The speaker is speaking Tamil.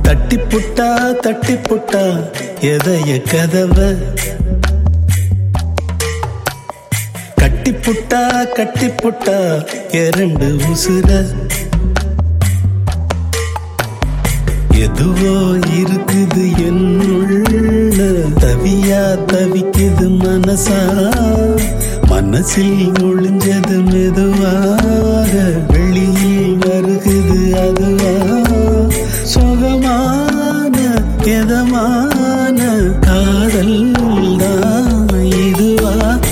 தட்டி புட்டா தட்டி புட்டா எதைய கதவ கட்டி புட்டா கட்டி புட்டா இரண்டு உசுர எதுவோ இருக்குது என்னுள்ள தவியா தவிக்குது மனசா மனசில் ஒளிஞ்சது மெதுவாக வெளியில் வருகுது அது